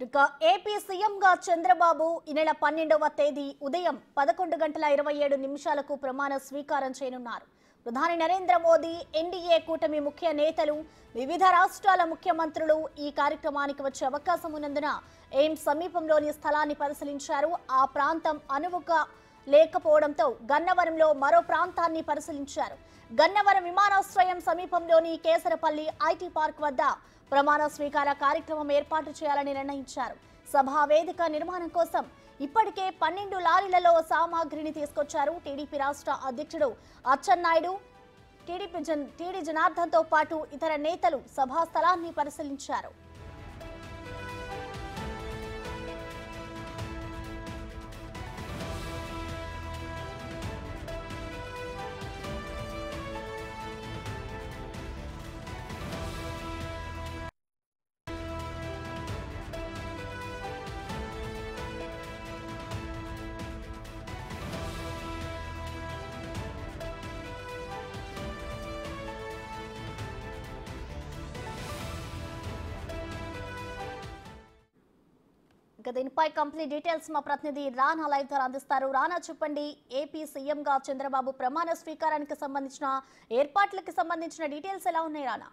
ఇక ఏపీ సీఎంగా చంద్రబాబు ఈ నెల పన్నెండవ తేదీ ఉదయం పదకొండు గంటల ఇరవై ఏడు నిమిషాలకు ప్రమాణ స్వీకారం చేయనున్నారు ప్రధాని నరేంద్ర మోదీ ఎన్డీఏ కూటమి ముఖ్య నేతలు వివిధ రాష్ట్రాల ముఖ్యమంత్రులు ఈ కార్యక్రమానికి వచ్చే అవకాశం ఉన్నందున ఎయిమ్స్ సమీపంలోని స్థలాన్ని పరిశీలించారు ఆ ప్రాంతం అనువుగా లేకపోవడంతో గన్నవరంలో మరో ప్రాంతాన్ని పరిశీలించారు గన్నవరం విమానాశ్రయం సమీపంలోని కేసరపల్లి ఐటీ పార్క్ వద్ద ప్రమాణ స్వీకార కార్యక్రమం ఏర్పాటు చేయాలని నిర్ణయించారు సభా వేదిక నిర్మాణం కోసం ఇప్పటికే పన్నెండు లారీలలో సామాగ్రిని తీసుకొచ్చారు టీడీపీ రాష్ట్ర అధ్యక్షుడు అచ్చెన్నాయుడు టీడీపీ జన్ టీడీ జనార్దన్తో పాటు ఇతర నేతలు సభా స్థలాన్ని పరిశీలించారు ఇక దీనిపై కంప్లీట్ డీటెయిల్స్ మా ప్రతినిధి రానా లైవ్ ద్వారా అందిస్తారు రానా చెప్పండి ఏపీ సీఎంగా చంద్రబాబు ప్రమాణ స్వీకారానికి సంబంధించిన ఏర్పాట్లకి సంబంధించిన డీటెయిల్స్ ఎలా ఉన్నాయి రానా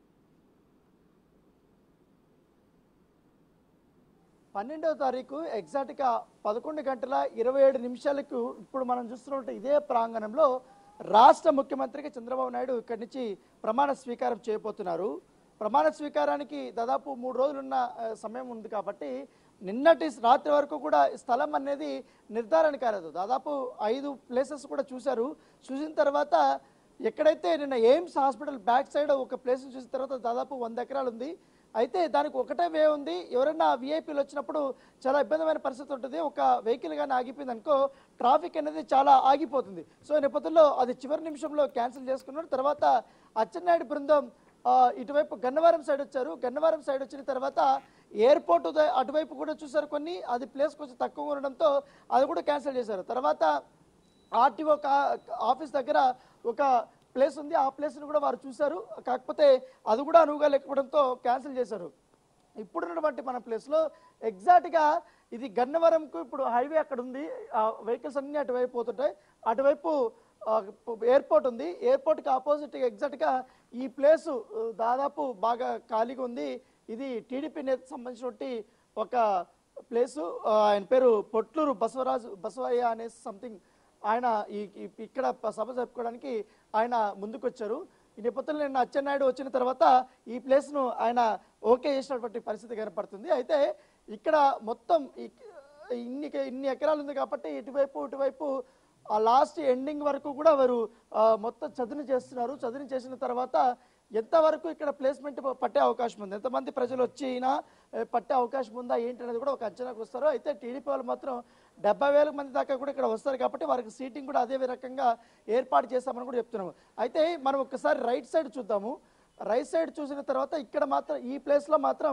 పన్నెండవ తారీఖు ఎగ్జాక్ట్గా పదకొండు గంటల ఇరవై ఏడు నిమిషాలకు ఇప్పుడు మనం చూస్తున్నట్టు ఇదే ప్రాంగణంలో రాష్ట్ర ముఖ్యమంత్రికి చంద్రబాబు నాయుడు ఇక్కడి నుంచి ప్రమాణ స్వీకారం చేయబోతున్నారు ప్రమాణ స్వీకారానికి దాదాపు మూడు రోజులున్న ఆ, సమయం ఉంది కాబట్టి నిన్నటి రాత్రి వరకు కూడా స్థలం అనేది నిర్ధారణ కాలేదు దాదాపు ఐదు ప్లేసెస్ కూడా చూశారు చూసిన తర్వాత ఎక్కడైతే నిన్న ఎయిమ్స్ హాస్పిటల్ బ్యాక్ సైడ్ ఒక ప్లేస్ చూసిన తర్వాత దాదాపు వంద ఎకరాలు ఉంది అయితే దానికి ఒకటే వే ఉంది ఎవరైనా విఐపీలు వచ్చినప్పుడు చాలా ఇబ్బందిమైన పరిస్థితి ఉంటుంది ఒక వెహికల్ కానీ ఆగిపోయింది అనుకో ట్రాఫిక్ అనేది చాలా ఆగిపోతుంది సో ఈ నేపథ్యంలో అది చివరి నిమిషంలో క్యాన్సిల్ చేసుకున్నారు తర్వాత అచ్చెన్నాయుడు బృందం ఆ, ఇటువైపు గన్నవరం సైడ్ వచ్చారు గన్నవరం సైడ్ వచ్చిన తర్వాత ఎయిర్పోర్ట్ ఉద- అటువైపు కూడా చూసారు కొన్ని అది ప్లేస్ కొంచెం తక్కువ ఉండడంతో అది కూడా క్యాన్సిల్ చేశారు తర్వాత ఆర్టీఓ ఆఫీస్ దగ్గర ఒక ప్లేస్ ఉంది ఆ ప్లేస్ని కూడా వారు చూశారు కాకపోతే అది కూడా అనువుగా లేకపోవడంతో క్యాన్సిల్ చేశారు ఇప్పుడున్నటువంటి మన ప్లేస్లో ఎగ్జాక్ట్గా ఇది గన్నవరంకు ఇప్పుడు హైవే అక్కడ ఉంది ఆ వెహికల్స్ అన్నీ అటువైపు పోతుంటాయి అటువైపు ఆ, ఎయిర్పోర్ట్ ఉంది ఎయిర్పోర్ట్కి ఆపోజిట్ ఎగ్జాక్ట్గా ఈ ప్లేసు ఆ, దాదాపు బాగా ఖాళీగా ఉంది ఇది టీడీపీ నేత సంబంధించినటువంటి ఒక ప్లేసు ఆ, ఆయన పేరు పొట్లూరు బసవరాజు బసవయ్య అనే సంథింగ్ ఆయన ఈ ఈ- ఇక్కడ ప- సభ జరుపుకోవడానికి ఆయన ముందుకొచ్చారు ఈ నేపథ్యంలో నిన్న అచ్చెన్నాయుడు వచ్చిన తర్వాత ఈ ప్లేస్ను ఆయన ఓకే చేసినటువంటి పరిస్థితి కనపడుతుంది అయితే ఇక్కడ మొత్తం ఈ- ఇన్ని ఇన్ని ఎకరాలు ఉంది కాబట్టి ఇటువైపు ఇటువైపు ఆ లాస్ట్ ఎండింగ్ వరకు కూడా వారు ఆ, మొత్తం చదును చేస్తున్నారు చదును చేసిన తర్వాత ఎంతవరకు ఇక్కడ ప్లేస్మెంట్ పట్టే అవకాశం ఉంది ఎంతమంది ప్రజలు వచ్చినా ఏ, పట్టే అవకాశం ఉందా ఏంటి అనేది కూడా ఒక అంచనాకు వస్తారు అయితే టీడీపీ వాళ్ళు మాత్రం డెబ్బై వేల మంది దాకా కూడా ఇక్కడ వస్తారు కాబట్టి వారికి సీటింగ్ కూడా అదే రకంగా ఏర్పాటు చేస్తామని కూడా చెప్తున్నాము అయితే మనం ఒకసారి రైట్ సైడ్ చూద్దాము రైట్ సైడ్ చూసిన తర్వాత ఇక్కడ మాత్రం ఈ ప్లేస్లో మాత్రం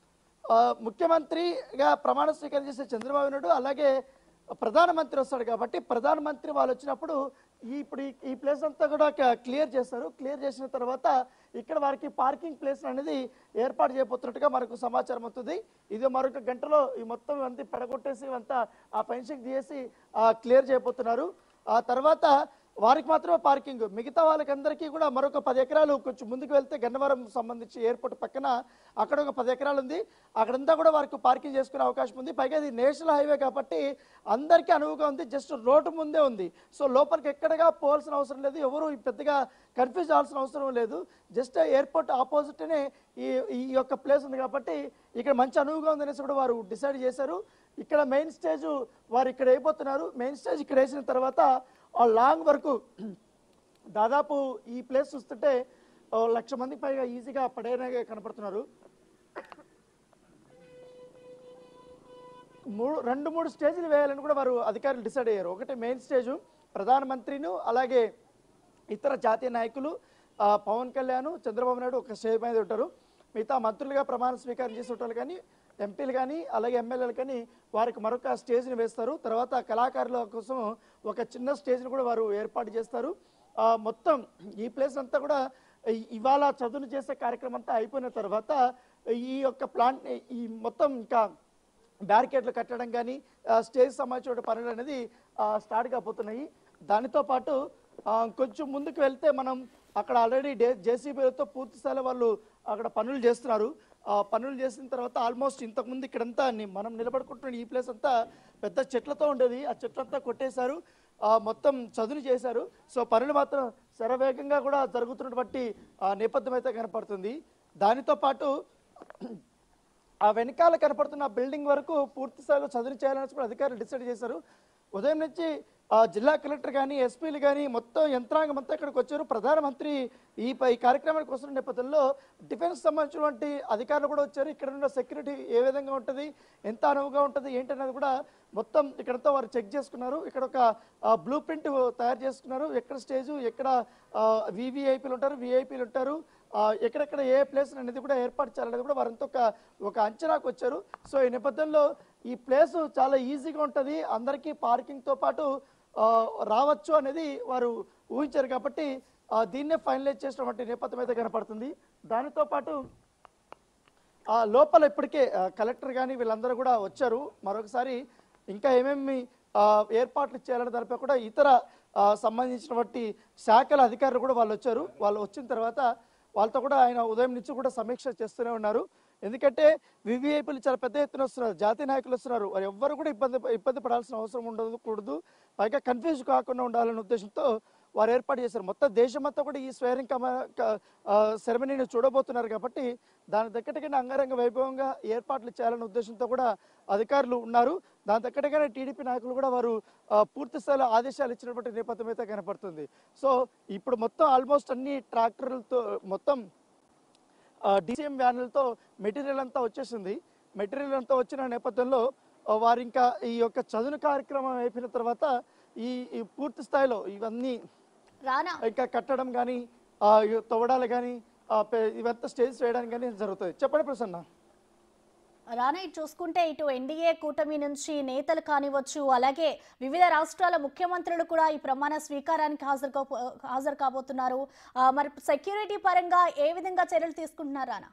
ఆ, ముఖ్యమంత్రిగా ప్రమాణ స్వీకారం చేసే చంద్రబాబు నాయుడు అలాగే ప్రధానమంత్రి వస్తాడు కాబట్టి ప్రధానమంత్రి వాళ్ళు వచ్చినప్పుడు ఈ ఇప్పుడు ఈ- ఈ ప్లేస్ అంతా కూడా క్లియర్ చేస్తారు క్లియర్ చేసిన తర్వాత ఇక్కడ వారికి పార్కింగ్ ప్లేస్ అనేది ఏర్పాటు చేయబోతున్నట్టుగా మనకు సమాచారం అవుతుంది ఇది మరొక గంటలో ఈ మొత్తం ఇవంతా పెడగొట్టేసి ఇవంతా ఆ ఫెన్సింగ్ తీసేసి క్లియర్ చేయబోతున్నారు ఆ తర్వాత వారికి మాత్రమే పార్కింగ్ మిగతా వాళ్ళకందరికీ కూడా మరొక పది ఎకరాలు కొంచెం ముందుకు వెళ్తే గన్నవరం సంబంధించి ఎయిర్పోర్ట్ పక్కన అక్కడ ఒక పది ఎకరాలు ఉంది అక్కడంతా కూడా వారికి పార్కింగ్ చేసుకునే అవకాశం ఉంది పైగా ఇది నేషనల్ హైవే కాబట్టి అందరికీ అనువుగా ఉంది జస్ట్ రోడ్డు ముందే ఉంది సో లోపలికి ఎక్కడగా పోవాల్సిన అవసరం లేదు ఎవరు పెద్దగా కన్ఫ్యూజ్ అవ్వాల్సిన అవసరం లేదు జస్ట్ ఎయిర్పోర్ట్ ఆపోజిట్నే ఈ ఈ యొక్క ప్లేస్ ఉంది కాబట్టి ఇక్కడ మంచి అనువుగా ఉందనేసి కూడా వారు డిసైడ్ చేశారు ఇక్కడ మెయిన్ స్టేజ్ వారు ఇక్కడ అయిపోతున్నారు మెయిన్ స్టేజ్ ఇక్కడ వేసిన తర్వాత ఆ లాంగ్ వరకు దాదాపు ఈ ప్లేస్ చూస్తుంటే ఓ లక్ష మందికి పైగా ఈజీగా పడేలాగా కనపడుతున్నారు మూడు రెండు మూడు స్టేజ్లు వేయాలని కూడా వారు అధికారులు డిసైడ్ అయ్యారు ఒకటి మెయిన్ స్టేజు ప్రధానమంత్రిను అలాగే ఇతర జాతీయ నాయకులు ఆ, పవన్ కళ్యాణ్ చంద్రబాబు నాయుడు ఒక స్టేజ్ మీద ఉంటారు మిగతా మంత్రులుగా ప్రమాణ స్వీకారం చేసే వాళ్ళు కానీ ఎంపీలు కానీ అలాగే ఎమ్మెల్యేలు కానీ వారికి మరొక స్టేజ్ని వేస్తారు తర్వాత కళాకారుల కోసం ఒక చిన్న స్టేజ్ని కూడా వారు ఏర్పాటు చేస్తారు ఆ, మొత్తం ఈ ప్లేస్ అంతా కూడా ఇ- ఇవాళ చదువును చేసే కార్యక్రమం అంతా అయిపోయిన తర్వాత ఈ యొక్క ప్లాంట్ ఈ మొత్తం ఇంకా బ్యారికేడ్లు కట్టడం కానీ స్టేజ్ సంబంధించిన పనులు అనేది ఆ, స్టార్ట్ కాబోతున్నాయి దానితో పాటు ఆ, కొంచెం ముందుకు వెళ్తే మనం అక్కడ ఆల్రెడీ డే జేసీబీలతో పూర్తి స్థాయిలో వాళ్ళు అక్కడ పనులు చేస్తున్నారు ఆ పనులు చేసిన తర్వాత ఆల్మోస్ట్ ఇంతకుముందు ఇక్కడంతా ని- మనం నిలబడుకుంటున్న ఈ ప్లేస్ అంతా పెద్ద చెట్లతో ఉండేది ఆ చెట్లంతా కొట్టేశారు ఆ, మొత్తం చదును చేశారు సో పనులు మాత్రం శరవేగంగా కూడా జరుగుతున్నటువంటి ఆ, నేపథ్యం అయితే కనపడుతుంది దానితో పాటు ఆ వెనకాల కనపడుతున్న బిల్డింగ్ వరకు పూర్తి స్థాయిలో చదువు చేయాలని కూడా అధికారులు డిసైడ్ చేశారు ఉదయం నుంచి ఆ, జిల్లా కలెక్టర్ కానీ ఎస్పీలు కానీ మొత్తం యంత్రాంగం అంతా ఇక్కడికి వచ్చారు ప్రధానమంత్రి ఈ ప- ఈ కార్యక్రమానికి వస్తున్న నేపథ్యంలో డిఫెన్స్ సంబంధించినటువంటి అధికారులు కూడా వచ్చారు ఇక్కడ ఉన్న సెక్యూరిటీ ఏ విధంగా ఉంటుంది ఎంత అనువుగా ఉంటుంది ఏంటనేది కూడా మొత్తం ఇక్కడంతా వారు చెక్ చేసుకున్నారు ఇక్కడ ఒక బ్లూ ప్రింట్ తయారు చేసుకున్నారు ఎక్కడ స్టేజు ఎక్కడ వివిఐపీలు ఉంటారు విఐపీలు ఉంటారు ఆ, ఎక్కడెక్కడ ఏ ప్లేస్ అనేది కూడా ఏర్పాటు చేయాలనేది కూడా వారంతా ఒక ఒక అంచనాకు వచ్చారు సో ఈ నేపథ్యంలో ఈ ప్లేస్ చాలా ఈజీగా ఉంటుంది అందరికీ పార్కింగ్తో పాటు ఆ, రావచ్చు అనేది వారు ఊహించారు కాబట్టి ఆ, దీన్నే ఫైనలైజ్ చేసినటువంటి నేపథ్యం అయితే కనపడుతుంది దానితో పాటు ఆ లోపల ఇప్పటికే ఆ, కలెక్టర్ కానీ వీళ్ళందరూ కూడా వచ్చారు మరొకసారి ఇంకా ఏమేమి ఆ, ఏర్పాట్లు చేయాలనే దానిపై కూడా ఇతర ఆ, సంబంధించినటువంటి శాఖల అధికారులు కూడా వాళ్ళు వచ్చారు వాళ్ళు వచ్చిన తర్వాత వాళ్ళతో కూడా ఆయన ఉదయం నుంచి కూడా సమీక్ష చేస్తూనే ఉన్నారు ఎందుకంటే వివిఐపీలు చాలా పెద్ద ఎత్తున వస్తున్నారు జాతీయ నాయకులు వస్తున్నారు వారు ఎవ్వరు కూడా ఇబ్బంది ఇబ్బంది పడాల్సిన అవసరం ఉండదు కూడదు పైగా కన్ఫ్యూజ్ కాకుండా ఉండాలనే ఉద్దేశంతో వారు ఏర్పాటు చేశారు మొత్తం దేశమంతా కూడా ఈ స్వేరింగ్ సెరమనీని చూడబోతున్నారు కాబట్టి దాని దగ్గరగానే అంగరంగ వైభవంగా ఏర్పాట్లు చేయాలనే ఉద్దేశంతో కూడా అధికారులు ఉన్నారు దాని దగ్గరగానే టీడీపీ నాయకులు కూడా వారు ఆ, పూర్తి స్థాయిలో ఆదేశాలు ఇచ్చినటువంటి నేపథ్యం అయితే కనపడుతుంది సో ఇప్పుడు మొత్తం ఆల్మోస్ట్ అన్ని ట్రాక్టర్లతో మొత్తం డిసిఎం వ్యాన్లతో మెటీరియల్ అంతా వచ్చేసింది మెటీరియల్ అంతా వచ్చిన నేపథ్యంలో ఆ, వారు ఇంకా ఈ యొక్క చదును కార్యక్రమం అయిపోయిన తర్వాత ఈ ఈ పూర్తి స్థాయిలో ఇవన్నీ రానా ఇంకా కట్టడం కానీ తవ్వడాలు కానీ ఇవంతా స్టేజ్ వేయడానికి కానీ జరుగుతుంది చెప్పండి ప్రసన్న రానా ఇటు చూసుకుంటే ఇటు ఎన్డీఏ కూటమి నుంచి నేతలు కానివచ్చు అలాగే వివిధ రాష్ట్రాల ముఖ్యమంత్రులు కూడా ఈ ప్రమాణ స్వీకారానికి హాజరు కా- హాజరు కాబోతున్నారు ఆ, మరి సెక్యూరిటీ పరంగా ఏ విధంగా చర్యలు తీసుకుంటున్నారు రానా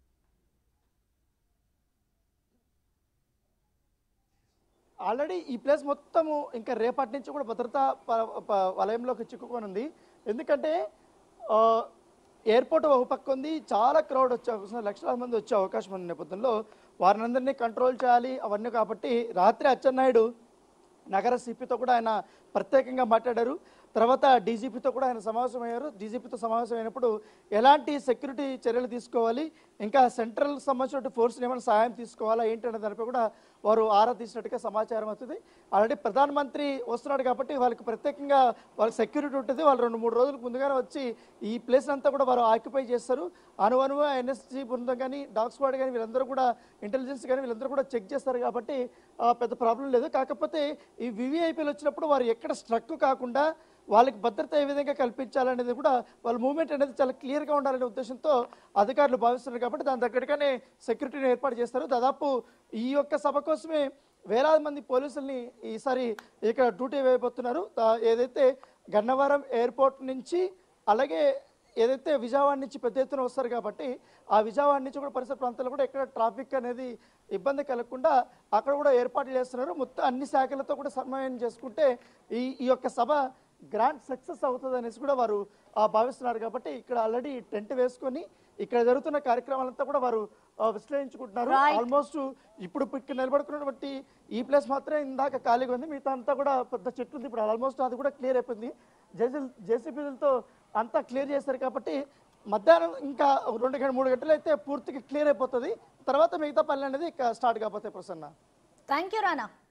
ఆల్రెడీ ఈ ప్లేస్ మొత్తము ఇంకా రేపటి నుంచి కూడా భద్రతా ప- ప- వలయంలోకి చిక్కుకొని ఉంది ఎందుకంటే ఆ, ఎయిర్పోర్ట్ ఒక పక్క ఉంది చాలా క్రౌడ్ వచ్చే అవకాశం లక్షలాది మంది వచ్చే అవకాశం ఉన్న నేపథ్యంలో వారిని అందరినీ కంట్రోల్ చేయాలి అవన్నీ కాబట్టి రాత్రి అచ్చెన్నాయుడు నగర సిపితో కూడా ఆయన ప్రత్యేకంగా మాట్లాడారు తర్వాత డీజీపీతో కూడా ఆయన సమావేశం అయ్యారు డీజీపీతో సమావేశం అయినప్పుడు ఎలాంటి సెక్యూరిటీ చర్యలు తీసుకోవాలి ఇంకా సెంట్రల్ సంబంధించిన ఫోర్స్ని ఏమైనా సహాయం తీసుకోవాలా ఏంటనే దానిపై కూడా వారు ఆరా తీసినట్టుగా సమాచారం అవుతుంది ఆల్రెడీ ప్రధానమంత్రి వస్తున్నాడు కాబట్టి వాళ్ళకి ప్రత్యేకంగా వాళ్ళకి సెక్యూరిటీ ఉంటుంది వాళ్ళు రెండు మూడు రోజులకు ముందుగానే వచ్చి ఈ ప్లేస్ అంతా కూడా వారు ఆక్యుపై చేస్తారు అనువనువ ఎన్ఎస్జీ బృందం కానీ డాగ్ స్క్వాడ్ కానీ వీళ్ళందరూ కూడా ఇంటెలిజెన్స్ కానీ వీళ్ళందరూ కూడా చెక్ చేస్తారు కాబట్టి ఆ, పెద్ద ప్రాబ్లం లేదు కాకపోతే ఈ వివిఐపీలు వచ్చినప్పుడు వారు ఎక్కడ స్ట్రక్ కాకుండా వాళ్ళకి భద్రత ఏ విధంగా కల్పించాలనేది కూడా వాళ్ళ మూవ్మెంట్ అనేది చాలా క్లియర్గా ఉండాలనే ఉద్దేశంతో అధికారులు భావిస్తున్నారు కాబట్టి దాని దగ్గరగానే సెక్యూరిటీని ఏర్పాటు చేస్తారు దాదాపు ఈ యొక్క సభ కోసమే వేలాది మంది పోలీసుల్ని ఈసారి ఇక్కడ డ్యూటీ వేయబోతున్నారు దా- ఏదైతే గన్నవరం ఎయిర్పోర్ట్ నుంచి అలాగే ఏదైతే విజయవాడ నుంచి పెద్ద ఎత్తున వస్తారు కాబట్టి ఆ విజయవాడ నుంచి కూడా పరిసర ప్రాంతాల్లో కూడా ఎక్కడ ట్రాఫిక్ అనేది ఇబ్బంది కలగకుండా అక్కడ కూడా ఏర్పాట్లు చేస్తున్నారు మొత్తం అన్ని శాఖలతో కూడా సమన్వయం చేసుకుంటే ఈ ఈ యొక్క సభ గ్రాండ్ సక్సెస్ అవుతుంది అనేసి కూడా వారు ఆ, భావిస్తున్నారు కాబట్టి ఇక్కడ ఆల్రెడీ టెంట్ వేసుకొని ఇక్కడ జరుగుతున్న కార్యక్రమాలంతా కూడా వారు ఆ, విశ్లేషించుకుంటున్నారు Right. ఆల్మోస్ట్ ఇప్పుడు ఇక్కడ నిలబడుకున్నటువంటి ఈ ప్లేస్ మాత్రమే ఇందాక ఖాళీగా ఉంది మిగతా అంతా కూడా పెద్ద చెట్లు ఉంది ఇప్పుడు ఆల్మోస్ట్ అది కూడా క్లియర్ అయిపోయింది జేసీ జేసీబీలతో అంతా క్లియర్ చేశారు కాబట్టి మధ్యాహ్నం ఇంకా ఒక రెండు గంటల మూడు గంటలు అయితే పూర్తిగా క్లియర్ అయిపోతుంది తర్వాత మిగతా పనులు అనేది స్టార్ట్ కాబోతాయి ప్రసన్న థ్యాంక్ యూ రానా